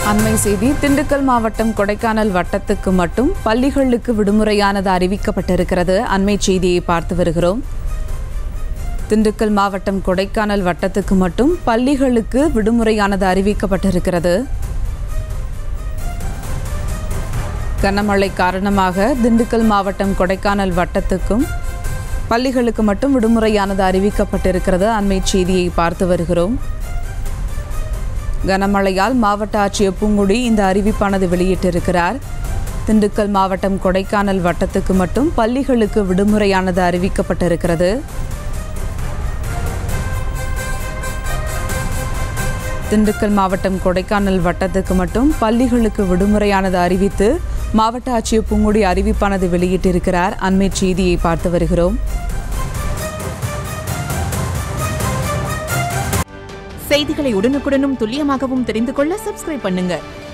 அண்மை செய்தி திண்டுக்கல் மாவட்டம் கொடைக்கானல் வட்டத்துக்கு மட்டும் பள்ளிகளுக்கு விடுமுறையானது அறிவிக்கப்பட்டிருக்கிறது அண்மை செய்தியை பார்த்து வருகிறோம் திண்டுக்கல் மாவட்டம் கொடைக்கானல் வட்டத்துக்கு மட்டும் பள்ளிகளுக்கு விடுமுறையானது அறிவிக்கப்பட்டிருக்கிறது கனமழை காரணமாக திண்டுக்கல் மாவட்டம் கொடைக்கானல் வட்டத்துக்கும் பள்ளிகளுக்கு மட்டும் விடுமுறையானது அறிவிக்கப்பட்டிருக்கிறது அண்மை செய்தியை பார்த்து வருகிறோம் கனமழையால் மாவட்ட ஆட்சியர் பூங்குடி இந்த அறிவிப்பானது வெளியிட்டிருக்கிறார் திண்டுக்கல் மாவட்டம் கொடைக்கானல் வட்டத்துக்கு மட்டும் பள்ளிகளுக்கு விடுமுறையானது அறிவிக்கப்பட்டிருக்கிறது திண்டுக்கல் மாவட்டம் கொடைக்கானல் வட்டத்துக்கு மட்டும் பள்ளிகளுக்கு விடுமுறையானது அறிவித்து மாவட்ட ஆட்சியர் பூங்குடி அறிவிப்பானது வெளியிட்டிருக்கிறார் அண்மை செய்தியை பார்த்து வருகிறோம் செய்திகளை உடனுக்குடனும் துல்லியமாகவும் தெரிந்து கொள்ள சப்ஸ்கிரைப் பண்ணுங்க